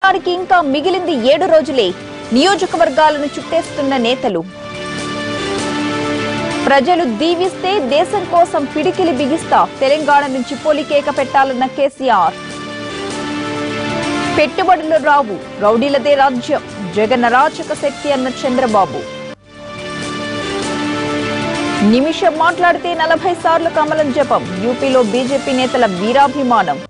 ప్రచారానికి ఇంకా మిగిలింది ఏడు రోజులే నియోజకవర్గాలను చుట్టేస్తున్న నేతలు ప్రజలు దీవిస్తే దేశం కోసం పిడికిలి బిగిస్తా తెలంగాణ నుంచి పొలికేక పెట్టాలన్న కేసీఆర్ పెట్టుబడులు రావు రౌడీలదే రాజ్యం జగన్ అరాచక శక్తి అన్న చంద్రబాబు నిమిషం మాట్లాడితే నలభై సార్లు కమలం జపం యూపీలో బీజేపీ నేతల వీరాభిమానం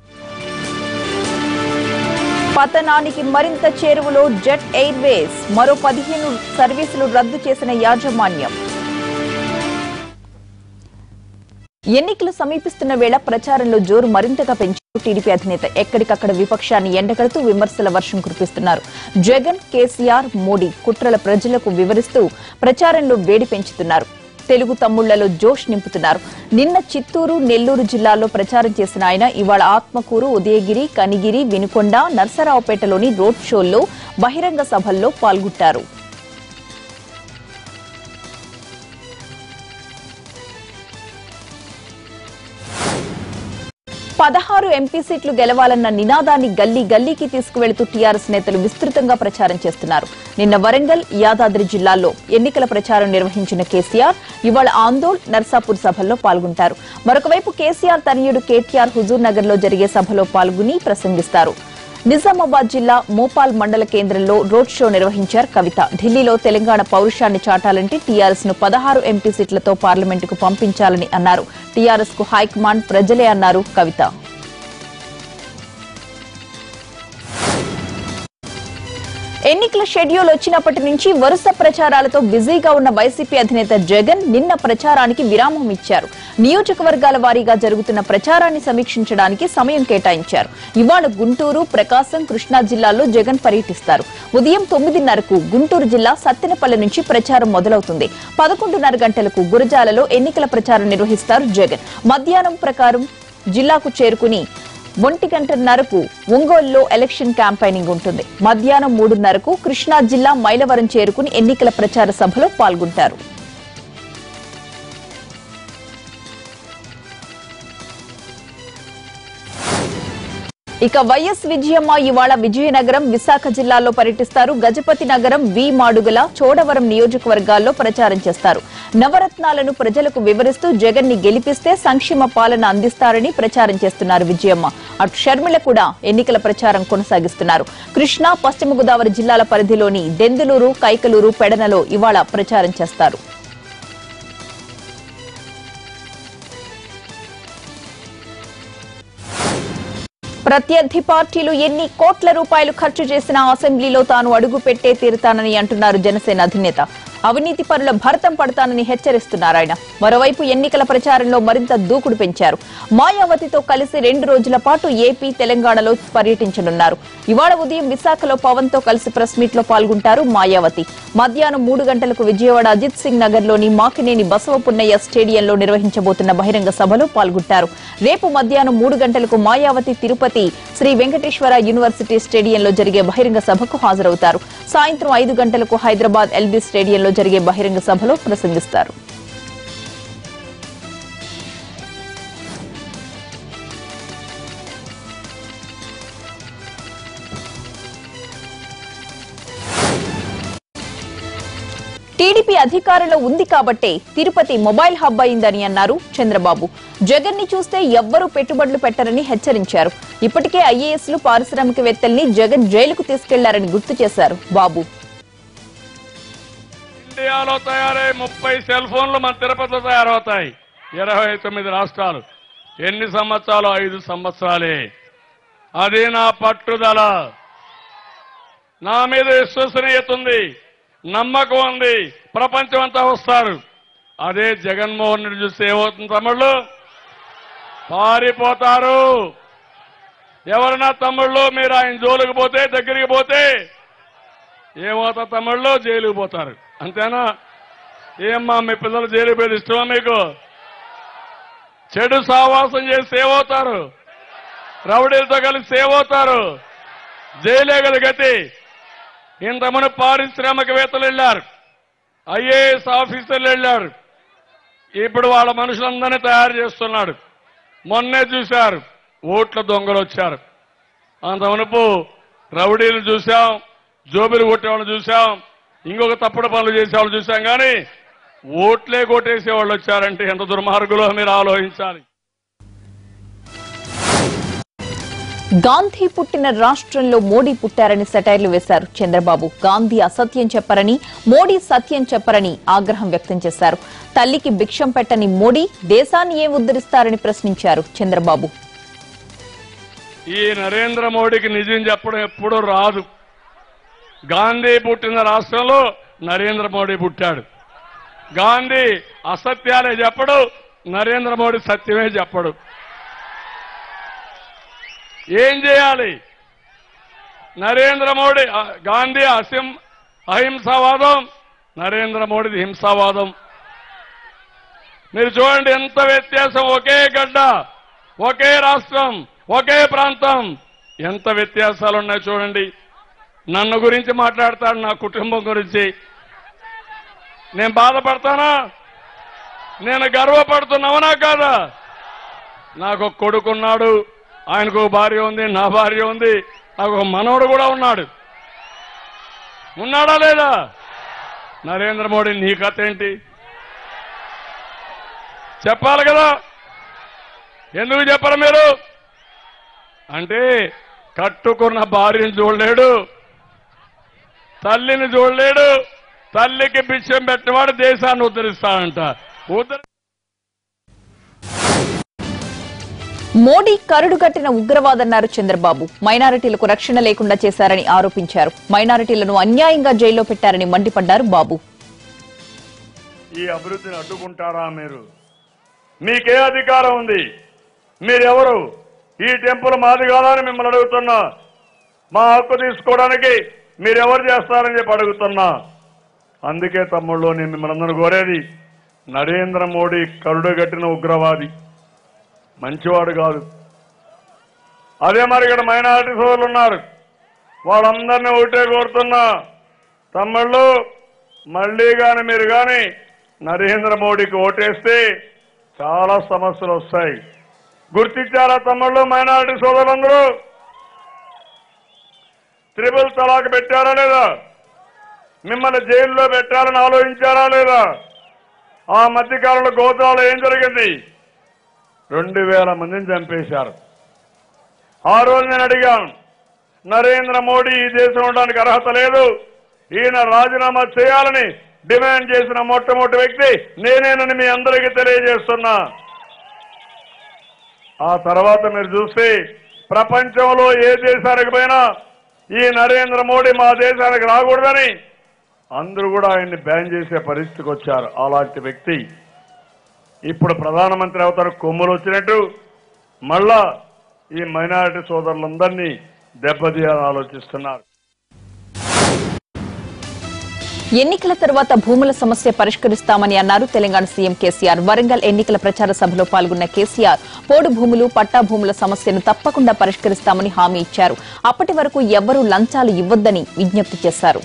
పతనానికి మరింత చేరువలో జెట్ ఎయిర్వేస్ మరో పదిహేను సర్వీసులు రద్దు చేసిన యాజమాన్యం ఎన్నికలు సమీపిస్తున్న వేళ ప్రచారంలో జోరు మరింతగా పెంచారు టీడీపీ అధినేత ఎక్కడికక్కడ విపక్షాన్ని ఎండగడుతూ విమర్శల వర్షం కురిపిస్తున్నారు జగన్ కేసీఆర్ మోడీ కుట్రల ప్రజలకు వివరిస్తూ ప్రచారంలో వేడి పెంచుతున్నారు తెలుగు తమ్ముళ్లలో జోష్ నింపుతున్నారు నిన్న చిత్తూరు నెల్లూరు జిల్లాల్లో ప్రచారం చేసిన ఆయన ఇవాళ ఆత్మకూరు ఉదయగిరి కనిగిరి వినుకొండ నర్సరావుపేటలోని రోడ్ షోల్లో బహిరంగ సభల్లో పాల్గొంటారు పదహారు ఎంపీ సీట్లు గెలవాలన్న నినాదాన్ని గల్లీ గల్లీకి తీసుకువెళుతూ టీఆర్ఎస్ నేతలు విస్తృతంగా ప్రచారం చేస్తున్నారు నిన్న వరంగల్ యాదాద్రి జిల్లాల్లో ఎన్నికల ప్రచారం నిర్వహించిన కేసీఆర్ ఇవాళ ఆందోళ్ నర్సాపూర్ సభల్లో పాల్గొంటారు మరొకవైపు కేసీఆర్ తనయుడు కేటీఆర్ హుజూర్ నగర్ లో జరిగే సభలో పాల్గొని ప్రసంగిస్తారు నిజామాబాద్ జిల్లా మోపాల్ మండల కేంద్రంలో రోడ్ షో నిర్వహించారు కవిత ఢిల్లీలో తెలంగాణ పౌరుషాన్ని చాటాలంటే టీఆర్ఎస్ ను పదహారు ఎంపీ సీట్లతో పార్లమెంటుకు పంపించాలని అన్నారు టీఆర్ఎస్ కు హైకమాండ్ ప్రజలే అన్నారు కవిత ఎన్నికల షెడ్యూల్ వచ్చినప్పటి నుంచి వరుస ప్రచారాలతో బిజీగా ఉన్న వైసీపీ అధినేత జగన్ నిన్న ప్రచారానికి విరామం ఇచ్చారు నియోజకవర్గాల వారీగా జరుగుతున్న ప్రచారాన్ని సమీక్షించడానికి సమయం కేటాయించారు ఇవాళ గుంటూరు ప్రకాశం కృష్ణా జిల్లాల్లో జగన్ పర్యటిస్తారు ఉదయం తొమ్మిదిన్నరకు గుంటూరు జిల్లా సత్తెనపల్లి నుంచి ప్రచారం మొదలవుతుంది పదకొండున్నర గంటలకు గురజాలలో ఎన్నికల ప్రచారం నిర్వహిస్తారు జగన్ మధ్యాహ్నం ప్రకారం జిల్లాకు చేరుకుని ఒంటి గంటన్నరకు ఒంగోలులో ఎలక్షన్ క్యాంపైనింగ్ ఉంటుంది మధ్యాహ్నం మూడున్నరకు కృష్ణా జిల్లా మైలవరం చేరుకుని ఎన్నికల ప్రచార సభలో పాల్గొంటారు ఇక వైఎస్ విజయమ్మ ఇవాళ విజయనగరం విశాఖ జిల్లాలో పర్యటిస్తారు గజపతి నగరం వి మాడుగుల చోడవరం నియోజకవర్గాల్లో ప్రచారం చేస్తారు నవరత్నాలను ప్రజలకు వివరిస్తూ జగన్ ని గెలిపిస్తే సంక్షేమ పాలన అందిస్తారని ప్రచారం చేస్తున్నారు విజయమ్మ అటు షర్మిల కూడా ఎన్నికల ప్రచారం కొనసాగిస్తున్నారు కృష్ణా పశ్చిమ గోదావరి జిల్లాల పరిధిలోని దెందులూరు కైకలూరు పెడనలో ఇవాళ ప్రచారం చేస్తారు ప్రత్యర్థి పార్టీలు ఎన్ని కోట్ల రూపాయలు ఖర్చు చేసినా అసెంబ్లీలో తాను అడుగు పెట్టే తీరుతానని అంటున్నారు జనసేన అధినేత అవినీతి పరుల భరతం పడతానని హెచ్చరిస్తున్నారు ఆయన మరోవైపు ఎన్నికల ప్రచారంలో మరింత దూకుడు పెంచారు మాయావతితో కలిసి రెండు రోజుల పాటు ఏపీ తెలంగాణలో పర్యటించనున్నారు ఇవాళ ఉదయం విశాఖలో పవన్ తో కలిసి ప్రెస్ మీట్ లో పాల్గొంటారు మాయావతి మధ్యాహ్నం మూడు గంటలకు విజయవాడ అజిత్ సింగ్ నగర్ లోని మాకినేని బసవపున్నయ్య స్టేడియంలో నిర్వహించబోతున్న బహిరంగ సభలో పాల్గొంటారు రేపు మధ్యాహ్నం మూడు గంటలకు మాయావతి తిరుపతి శ్రీ వెంకటేశ్వర యూనివర్సిటీ స్టేడియంలో జరిగే బహిరంగ సభకు హాజరవుతారు సాయంత్రం ఐదు గంటలకు హైదరాబాద్ ఎల్బీ స్టేడియంలో జరిగే బహిరంగ సభలో ప్రసంగిస్తారు టీడీపీ అధికారంలో ఉంది కాబట్టే తిరుపతి మొబైల్ హబ్ అయిందని అన్నారు చంద్రబాబు జగన్ ని చూస్తే ఎవ్వరూ పెట్టుబడులు పెట్టరని హెచ్చరించారు ఇప్పటికే ఐఏఎస్లు పారిశ్రామికవేత్తల్ని జగన్ జైలుకు తీసుకెళ్లారని గుర్తు చేశారు బాబు ఇండియాలో తయారై ముప్పై సెల్ ఫోన్లు మన తిరుపతిలో తయారవుతాయి ఇరవై తొమ్మిది రాష్ట్రాలు ఎన్ని సంవత్సరాలు ఐదు సంవత్సరాలే అది నా పట్టుదల నా మీద విశ్వసనీయత ఉంది నమ్మకం ఉంది ప్రపంచం అంతా వస్తారు అదే జగన్మోహన్ రెడ్డి చూస్తే ఏమవుతుంది తమ్ముళ్ళు పారిపోతారు ఎవరన్నా తమ్ముళ్ళు మీరు ఆయన జోలికి పోతే దగ్గరికి పోతే ఏమవుతా తమ్ముళ్ళు జైలుకు పోతారు అంతేనా ఏమ్మా మీ పిల్లలు జైలు పోయేది ఇష్టమా మీకు చెడు సావాసం చేసి ఏమవుతారు రౌడీలతో కలిసి ఏమవుతారు జైలే గల గతి ఇంతమంది పారిశ్రామికవేత్తలు వెళ్ళారు ఐఏఎస్ ఆఫీసర్లు వెళ్ళారు ఇప్పుడు వాళ్ళ మనుషులందరినీ తయారు చేస్తున్నాడు మొన్నే చూశారు ఓట్ల దొంగలు వచ్చారు అంత మునుపు రౌడీలు చూశాం జోబిలు కొట్టేవాళ్ళు చూశాం ఇంకొక తప్పుడు పనులు చేసేవాళ్ళు చూశాం కానీ ఓట్లే కొట్టేసే వాళ్ళు వచ్చారంటే ఎంత దుర్మార్గులో మీరు ఆలోచించాలి గాంధీ పుట్టిన రాష్ట్రంలో మోడీ పుట్టారని సెటైర్లు వేశారు చంద్రబాబు గాంధీ అసత్యం చెప్పరని మోడీ సత్యం చెప్పరని ఆగ్రహం వ్యక్తం చేశారు తల్లికి భిక్షం పెట్టని మోడీ దేశాన్ని ఏం ఉద్ధరిస్తారని ప్రశ్నించారు చంద్రబాబు ఈ నరేంద్ర మోడీకి నిజం చెప్పడం ఎప్పుడూ రాదు గాంధీ పుట్టిన రాష్ట్రంలో నరేంద్ర మోడీ పుట్టాడు గాంధీ అసత్యాలే చెప్పడు నరేంద్ర మోడీ సత్యమే చెప్పడు ఏం చేయాలి నరేంద్ర మోడీ ఆ, గాంధీ అసిం అహింసావాదం నరేంద్ర మోడీది హింసావాదం మీరు చూడండి ఎంత వ్యత్యాసం ఒకే గడ్డ ఒకే రాష్ట్రం ఒకే ప్రాంతం ఎంత వ్యత్యాసాలు ఉన్నాయో చూడండి నన్ను గురించి మాట్లాడతాడు నా కుటుంబం గురించి నేను బాధపడతానా నేను గర్వపడుతున్నావనా కాదా నాకు ఒక కొడుకున్నాడు ఆయనకు ఒక భార్య ఉంది నా భార్య ఉంది నాకు ఒక మనవడు కూడా ఉన్నాడు ఉన్నాడా లేదా నరేంద్ర మోడీ నీ కథ ఏంటి చెప్పాలి కదా ఎందుకు చెప్పరు మీరు అంటే కట్టుకున్న భార్యను చూడలేడు తల్లిని చూడలేడు తల్లికి బిచ్చం పెట్టినవాడు దేశాన్ని ఉద్ధరిస్తాడంట ఉద్ధరి మోడీ కరుడు కట్టిన ఉగ్రవాదన్నారు చంద్రబాబు మైనారిటీలకు రక్షణ లేకుండా చేశారని ఆరోపించారు మైనారిటీలను అన్యాయంగా జైల్లో పెట్టారని మండిపడ్డారు బాబు ఈ అభివృద్ధిని అడ్డుకుంటారా మీరు మీకే అధికారం ఉంది మీరెవరు ఈ టెంపుల్ మాది కాదా అని మిమ్మల్ని అడుగుతున్నా మా హక్కు తీసుకోవడానికి మీరెవరు చేస్తారని చెప్పి అడుగుతున్నా అందుకే తమ్ముళ్ళు నేను మిమ్మల్ని అందరూ కోరేది నరేంద్ర మోడీ కరుడుగట్టిన ఉగ్రవాది మంచివాడు కాదు అదే మరి ఇక్కడ మైనారిటీ సోదరులు ఉన్నారు వాళ్ళందరినీ ఒకటే కోరుతున్నా తమ్ముళ్ళు మళ్ళీ గాని మీరు గాని నరేంద్ర మోడీకి ఓటేస్తే చాలా సమస్యలు వస్తాయి గుర్తించారా తమ్ముళ్ళు మైనారిటీ సోదరులందరూ త్రిబుల్ తలాక్ పెట్టారా లేదా మిమ్మల్ని జైల్లో పెట్టాలని ఆలోచించారా లేదా ఆ మధ్యకాలంలో గోత్రాలు ఏం జరిగింది రెండు వేల మందిని చంపేశారు ఆ రోజు నేను అడిగాను నరేంద్ర మోడీ ఈ దేశం ఉండడానికి అర్హత లేదు ఈయన రాజీనామా చేయాలని డిమాండ్ చేసిన మొట్టమొదటి వ్యక్తి నేనేనని మీ అందరికీ తెలియజేస్తున్నా ఆ తర్వాత మీరు చూస్తే ప్రపంచంలో ఏ దేశానికి పోయినా ఈ నరేంద్ర మోడీ మా దేశానికి రాకూడదని అందరూ కూడా ఆయన్ని బ్యాన్ చేసే పరిస్థితికి వచ్చారు అలాంటి వ్యక్తి ఇప్పుడు ప్రధానమంత్రి అవుతారు కొమ్ములు వచ్చినట్టు మళ్ళా ఈ మైనారిటీ సోదరులందరినీ దెబ్బతీయాలని ఆలోచిస్తున్నారు ఎన్నికల తర్వాత భూముల సమస్య పరిష్కరిస్తామని అన్నారు తెలంగాణ సీఎం కేసీఆర్ వరంగల్ ఎన్నికల ప్రచార సభలో పాల్గొన్న కేసీఆర్ పోడు భూములు పట్టా భూముల సమస్యను తప్పకుండా పరిష్కరిస్తామని హామీ ఇచ్చారు అప్పటి వరకు ఎవ్వరూ లంచాలు ఇవ్వొద్దని విజ్ఞప్తి చేశారు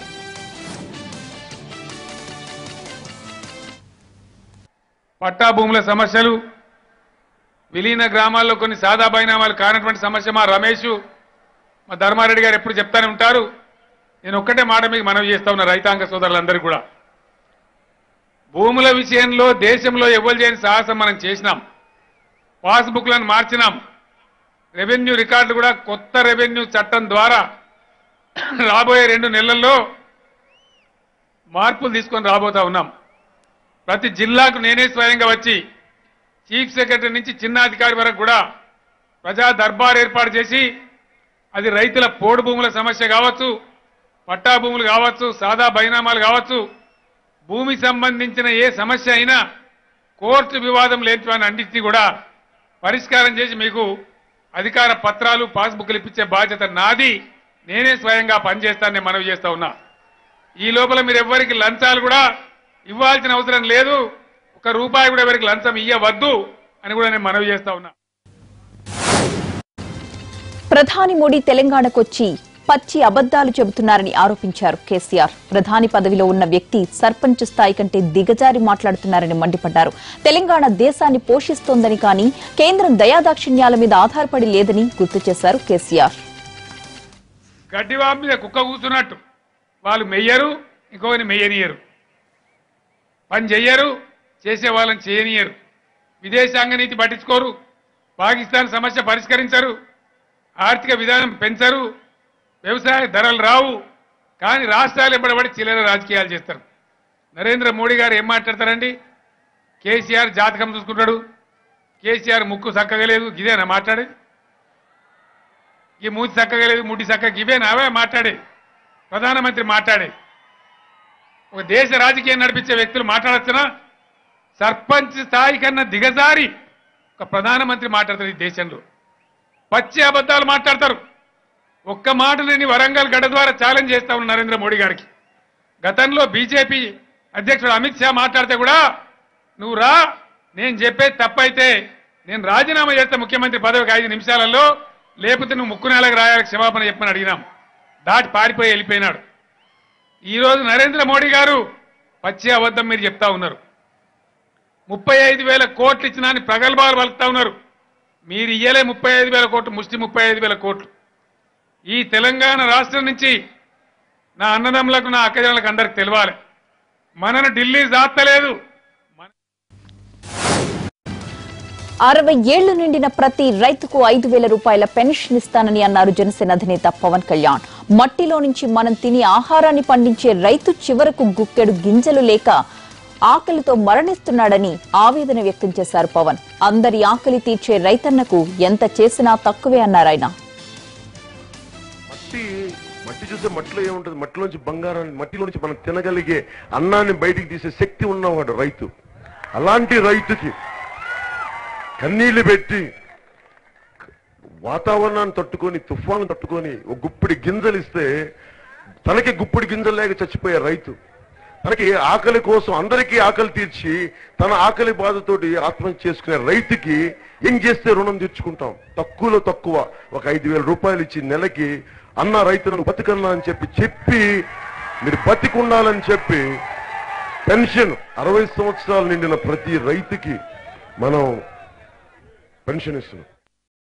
పట్టా భూముల సమస్యలు విలీన గ్రామాల్లో కొన్ని సాదా బైనామాలు కానటువంటి సమస్య మా రమేష్ మా ధర్మారెడ్డి గారు ఎప్పుడు చెప్తానే ఉంటారు నేను ఒక్కటే మాట మీకు మనవి చేస్తా ఉన్నా రైతాంగ సోదరులందరూ కూడా భూముల విషయంలో దేశంలో ఎవ్వరు చేయని సాహసం మనం చేసినాం పాస్బుక్లను మార్చినాం రెవెన్యూ రికార్డులు కూడా కొత్త రెవెన్యూ చట్టం ద్వారా రాబోయే రెండు నెలల్లో మార్పులు తీసుకొని రాబోతా ఉన్నాం ప్రతి జిల్లాకు నేనే స్వయంగా వచ్చి చీఫ్ సెక్రటరీ నుంచి చిన్న అధికారి వరకు కూడా ప్రజా దర్బార్ ఏర్పాటు చేసి అది రైతుల పోడు భూముల సమస్య కావచ్చు పట్టా భూములు కావచ్చు సాదా బైనామాలు కావచ్చు భూమి సంబంధించిన ఏ సమస్య అయినా కోర్టు వివాదం లేని అన్నింటినీ కూడా పరిష్కారం చేసి మీకు అధికార పత్రాలు పాస్బుక్లు ఇప్పించే బాధ్యత నాది నేనే స్వయంగా పనిచేస్తానని మనవి చేస్తా ఉన్నా ఈ లోపల మీరు ఎవ్వరికి లంచాలు కూడా ఇవ్వాల్సిన అవసరం లేదు ఒక రూపాయి కూడా ఎవరికి లంచం ఇయ్యవద్దు అని కూడా నేను మనవి చేస్తా ఉన్నా ప్రధాని మోడీ తెలంగాణకొచ్చి పచ్చి అబద్దాలు చెబుతున్నారని ఆరోపించారు కేసీఆర్ ప్రధాని పదవిలో ఉన్న వ్యక్తి సర్పంచ్ స్థాయి కంటే దిగజారి మాట్లాడుతున్నారని మండిపడ్డారు తెలంగాణ దేశాన్ని పోషిస్తోందని కానీ కేంద్రం దయాదాక్షిణ్యాల మీద ఆధారపడి లేదని గుర్తు చేశారు కేసీఆర్ గడ్డివాపు మీద కుక్క కూర్చున్నట్టు వాళ్ళు మెయ్యరు ఇంకొకరిని మెయ్యనియరు పని చెయ్యరు చేసే వాళ్ళని చేయనియరు విదేశాంగ నీతి పట్టించుకోరు పాకిస్తాన్ సమస్య పరిష్కరించరు ఆర్థిక విధానం పెంచరు వ్యవసాయ ధరలు రావు కానీ రాష్ట్రాలు ఎప్పటిబడి చిల్లర రాజకీయాలు చేస్తారు నరేంద్ర మోడీ గారు ఏం మాట్లాడతారండి కేసీఆర్ జాతకం చూసుకుంటాడు కేసీఆర్ ముక్కు చక్కగా లేదు ఇదేనా మాట్లాడేది ఈ మూతి చక్కగా లేదు ముడి చక్కగా ఇవేనా అవే మాట్లాడేది ప్రధానమంత్రి మాట్లాడేది ఒక దేశ రాజకీయం నడిపించే వ్యక్తులు మాట్లాడచ్చునా సర్పంచ్ స్థాయి కన్నా దిగజారి ఒక ప్రధానమంత్రి మాట్లాడతారు ఈ దేశంలో పచ్చి అబద్ధాలు మాట్లాడతారు ఒక్క మాట నేను వరంగల్ గడ్డ ద్వారా ఛాలెంజ్ చేస్తా ఉన్నాను నరేంద్ర మోడీ గారికి గతంలో బీజేపీ అధ్యక్షుడు అమిత్ షా మాట్లాడితే కూడా నువ్వు రా నేను చెప్పేది తప్పైతే నేను రాజీనామా చేస్తా ముఖ్యమంత్రి పదవికి ఐదు నిమిషాలలో లేకపోతే నువ్వు ముక్కు నెలకు రాయాలి క్షమాపణ చెప్పమని అడిగినాం దాటి పారిపోయి వెళ్ళిపోయినాడు ఈ రోజు నరేంద్ర మోడీ గారు పచ్చి అబద్ధం మీరు చెప్తా ఉన్నారు ముప్పై ఐదు వేల కోట్లు ఇచ్చినా అని ప్రగల్భాలు పలుకుతా ఉన్నారు మీరు ఇయ్యలే ముప్పై ఐదు వేల కోట్లు ముష్టి ముప్పై ఐదు వేల కోట్లు ఈ తెలంగాణ రాష్ట్రం నుంచి నా అన్నదమ్ములకు నా అక్కజనులకు అందరికి తెలవాలి మనను ఢిల్లీ జాత్తలేదు మన అరవై ఏళ్లు నిండిన ప్రతి రైతుకు ఐదు వేల రూపాయల పెన్షన్ ఇస్తానని అన్నారు జనసేన అధినేత పవన్ కళ్యాణ్ మట్టిలో నుంచి మనం తిని ఆహారాన్ని పండించే రైతు చివరకు గుక్కెడు గింజలు లేక ఆకలితో మరణిస్తున్నాడని ఆవేదన వ్యక్తం చేశారు పవన్ అందరి ఆకలి తీర్చే రైతన్నకు ఎంత చేసినా తక్కువే అన్నారు ఆయన మట్టి మట్టి చూస్తే మట్టిలో ఏముంటుంది మట్టిలోంచి బంగారాన్ని మట్టిలోంచి మనం తినగలిగే అన్నాన్ని బయటికి తీసే శక్తి ఉన్నవాడు రైతు అలాంటి రైతుకి కన్నీళ్లు పెట్టి వాతావరణాన్ని తట్టుకొని తుఫాను తట్టుకొని ఒక గుప్పిడి గింజలు ఇస్తే తనకి గుప్పిడి గింజలు లేక చచ్చిపోయే రైతు తనకి ఆకలి కోసం అందరికీ ఆకలి తీర్చి తన ఆకలి బాధతోటి ఆత్మహత్య చేసుకునే రైతుకి ఏం చేస్తే రుణం తీర్చుకుంటాం తక్కువలో తక్కువ ఒక ఐదు వేల రూపాయలు ఇచ్చి నెలకి అన్న రైతులను బతికన్నా అని చెప్పి చెప్పి మీరు బతికుండాలని చెప్పి పెన్షన్ అరవై సంవత్సరాలు నిండిన ప్రతి రైతుకి మనం పెన్షన్ ఇస్తున్నాం